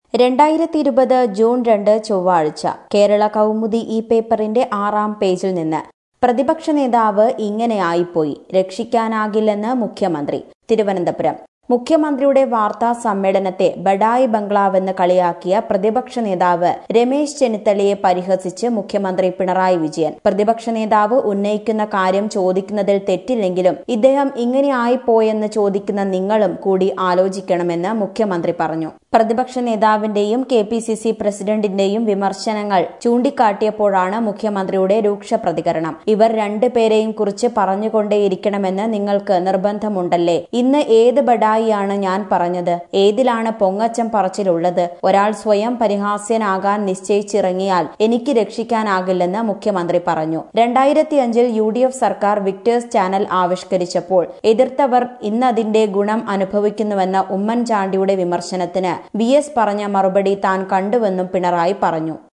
രണ്ടായിരത്തി ഇരുപത് ജൂൺ രണ്ട് ചൊവ്വാഴ്ച കേരള കൗമുദി ഈ പേപ്പറിന്റെ ആറാം പേജിൽ നിന്ന് പ്രതിപക്ഷ നേതാവ് ഇങ്ങനെയായിപ്പോയി രക്ഷിക്കാനാകില്ലെന്ന് മുഖ്യമന്ത്രി തിരുവനന്തപുരം മുഖ്യമന്ത്രിയുടെ വാർത്താ സമ്മേളനത്തെ ബഡായി ബംഗ്ലാവെന്ന് കളിയാക്കിയ പ്രതിപക്ഷ നേതാവ് രമേശ് ചെന്നിത്തലയെ പരിഹസിച്ച് മുഖ്യമന്ത്രി പിണറായി വിജയൻ പ്രതിപക്ഷ നേതാവ് ഉന്നയിക്കുന്ന കാര്യം ചോദിക്കുന്നതിൽ തെറ്റില്ലെങ്കിലും ഇദ്ദേഹം ഇങ്ങനെയായിപ്പോയെന്ന് ചോദിക്കുന്ന നിങ്ങളും കൂടി ആലോചിക്കണമെന്ന് മുഖ്യമന്ത്രി പറഞ്ഞു പ്രതിപക്ഷ നേതാവിന്റെയും കെ പി സി സി പ്രസിഡന്റിന്റെയും വിമർശനങ്ങൾ ചൂണ്ടിക്കാട്ടിയപ്പോഴാണ് മുഖ്യമന്ത്രിയുടെ രൂക്ഷ പ്രതികരണം ഇവർ രണ്ടുപേരെയും കുറിച്ച് പറഞ്ഞുകൊണ്ടേയിരിക്കണമെന്ന് നിങ്ങൾക്ക് നിർബന്ധമുണ്ടല്ലേ ഇന്ന് ഏത് ബഡായിയാണ് ഞാൻ പറഞ്ഞത് ഏതിലാണ് പൊങ്ങച്ചം പറച്ചിലുള്ളത് ഒരാൾ സ്വയം പരിഹാസ്യനാകാൻ നിശ്ചയിച്ചിറങ്ങിയാൽ എനിക്ക് രക്ഷിക്കാനാകില്ലെന്ന് മുഖ്യമന്ത്രി പറഞ്ഞു രണ്ടായിരത്തി അഞ്ചിൽ യു ഡി എഫ് സർക്കാർ വിക്ടേഴ്സ് ചാനൽ ആവിഷ്കരിച്ചപ്പോൾ എതിർത്തവർ ഇന്നതിന്റെ ഗുണം അനുഭവിക്കുന്നുവെന്ന ഉമ്മൻചാണ്ടിയുടെ വിമർശനത്തിന് വി എസ് പറഞ്ഞ മറുപടി താൻ കണ്ടുവെന്നും പിണറായി പറഞ്ഞു